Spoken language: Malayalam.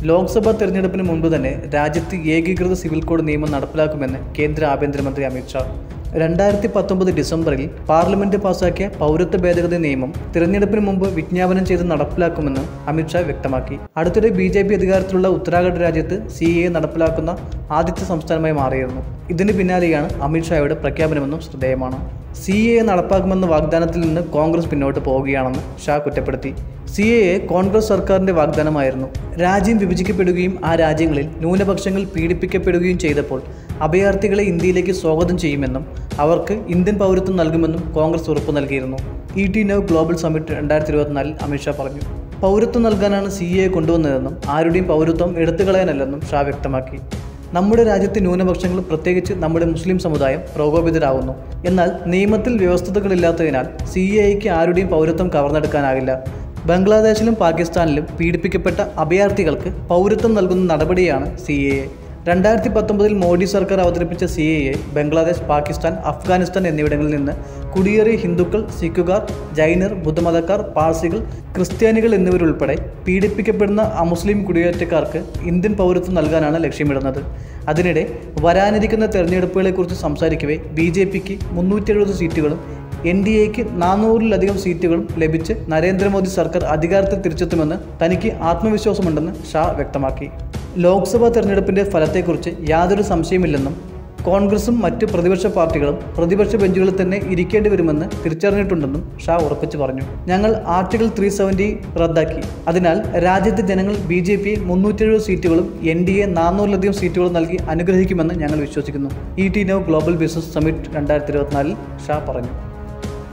ലോക്സഭാ തെരഞ്ഞെടുപ്പിന് മുൻപ് തന്നെ രാജ്യത്ത് ഏകീകൃത സിവിൽ കോഡ് നിയമം നടപ്പിലാക്കുമെന്ന് കേന്ദ്ര ആഭ്യന്തരമന്ത്രി അമിത്ഷാ രണ്ടായിരത്തി പത്തൊമ്പത് ഡിസംബറിൽ പാർലമെന്റ് പാസാക്കിയ പൗരത്വ ഭേദഗതി നിയമം തിരഞ്ഞെടുപ്പിന് മുമ്പ് വിജ്ഞാപനം ചെയ്ത് നടപ്പിലാക്കുമെന്ന് അമിത്ഷാ വ്യക്തമാക്കി അടുത്തിടെ ബി ജെ പി അധികാരത്തിലുള്ള ഉത്തരാഖണ്ഡ് രാജ്യത്ത് സി എ നടപ്പിലാക്കുന്ന ആദ്യത്തെ സംസ്ഥാനമായി മാറിയിരുന്നു ഇതിന് പിന്നാലെയാണ് അമിത്ഷായുടെ പ്രഖ്യാപനമെന്നും ശ്രദ്ധേയമാണ് സി എ നടപ്പാക്കുമെന്ന വാഗ്ദാനത്തിൽ നിന്ന് കോൺഗ്രസ് പിന്നോട്ട് പോവുകയാണെന്ന് ഷാ കുറ്റപ്പെടുത്തി സി എ കോൺഗ്രസ് സർക്കാരിന്റെ വാഗ്ദാനമായിരുന്നു രാജ്യം വിഭജിക്കപ്പെടുകയും ആ രാജ്യങ്ങളിൽ ന്യൂനപക്ഷങ്ങൾ പീഡിപ്പിക്കപ്പെടുകയും ചെയ്തപ്പോൾ അഭയാർത്ഥികളെ ഇന്ത്യയിലേക്ക് സ്വാഗതം ചെയ്യുമെന്നും അവർക്ക് ഇന്ത്യൻ പൗരത്വം നൽകുമെന്നും കോൺഗ്രസ് ഉറപ്പു നൽകിയിരുന്നു E T now global summit രണ്ടായിരത്തി ഇരുപത്തിനാലിൽ അമിത്ഷാ പറഞ്ഞു പൗരത്വം നൽകാനാണ് സി എ കൊണ്ടുവന്നതെന്നും ആരുടെയും പൗരത്വം എടുത്തുകളയാനല്ലെന്നും ഷാ വ്യക്തമാക്കി നമ്മുടെ രാജ്യത്തെ ന്യൂനപക്ഷങ്ങൾ പ്രത്യേകിച്ച് നമ്മുടെ മുസ്ലിം സമുദായം പ്രകോപിതരാകുന്നു എന്നാൽ നിയമത്തിൽ വ്യവസ്ഥതകളില്ലാത്തതിനാൽ സി എ ഐക്ക് ആരുടെയും പൗരത്വം കവർന്നെടുക്കാനാകില്ല ബംഗ്ലാദേശിലും പാകിസ്ഥാനിലും പീഡിപ്പിക്കപ്പെട്ട അഭയാർത്ഥികൾക്ക് പൗരത്വം നൽകുന്ന നടപടിയാണ് സി എ എ രണ്ടായിരത്തി പത്തൊമ്പതിൽ മോഡി സർക്കാർ അവതരിപ്പിച്ച C A A Bangladesh Pakistan Afghanistan എന്നിവിടങ്ങളിൽ നിന്ന് കുടിയേറിയ ഹിന്ദുക്കൾ സിഖുകാർ ജൈനർ ബുദ്ധമതക്കാർ പാഴ്സികൾ ക്രിസ്ത്യാനികൾ എന്നിവരുൾപ്പെടെ പീഡിപ്പിക്കപ്പെടുന്ന അമുസ്ലിം കുടിയേറ്റക്കാർക്ക് ഇന്ത്യൻ പൗരത്വം നൽകാനാണ് ലക്ഷ്യമിടുന്നത് അതിനിടെ വരാനിരിക്കുന്ന തെരഞ്ഞെടുപ്പുകളെക്കുറിച്ച് സംസാരിക്കവേ ബി ജെ പിക്ക് മുന്നൂറ്റി എഴുപത് സീറ്റുകളും എൻ ഡി എക്ക് നാനൂറിലധികം സീറ്റുകളും ലഭിച്ച് നരേന്ദ്രമോദി സർക്കാർ അധികാരത്തിൽ തിരിച്ചെത്തുമെന്ന് തനിക്ക് ആത്മവിശ്വാസമുണ്ടെന്ന് ഷാ വ്യക്തമാക്കി ലോക്സഭാ തെരഞ്ഞെടുപ്പിന്റെ ഫലത്തെക്കുറിച്ച് യാതൊരു സംശയമില്ലെന്നും കോൺഗ്രസും മറ്റ് പ്രതിപക്ഷ പാർട്ടികളും പ്രതിപക്ഷ ബെഞ്ചുകളിൽ തന്നെ ഇരിക്കേണ്ടി വരുമെന്ന് തിരിച്ചറിഞ്ഞിട്ടുണ്ടെന്നും ഷാ ഉറപ്പിച്ചു പറഞ്ഞു ഞങ്ങൾ ആർട്ടിക്കിൾ ത്രീ സെവൻറ്റി റദ്ദാക്കി അതിനാൽ രാജ്യത്തെ ജനങ്ങൾ ബി ജെ പിയെ മുന്നൂറ്റെഴുപത് സീറ്റുകളും എൻ ഡി എ നാനൂറിലധികം സീറ്റുകളും നൽകി അനുഗ്രഹിക്കുമെന്ന് ഞങ്ങൾ വിശ്വസിക്കുന്നു E T now global business summit രണ്ടായിരത്തി ഇരുപത്തിനാലിൽ ഷാ പറഞ്ഞു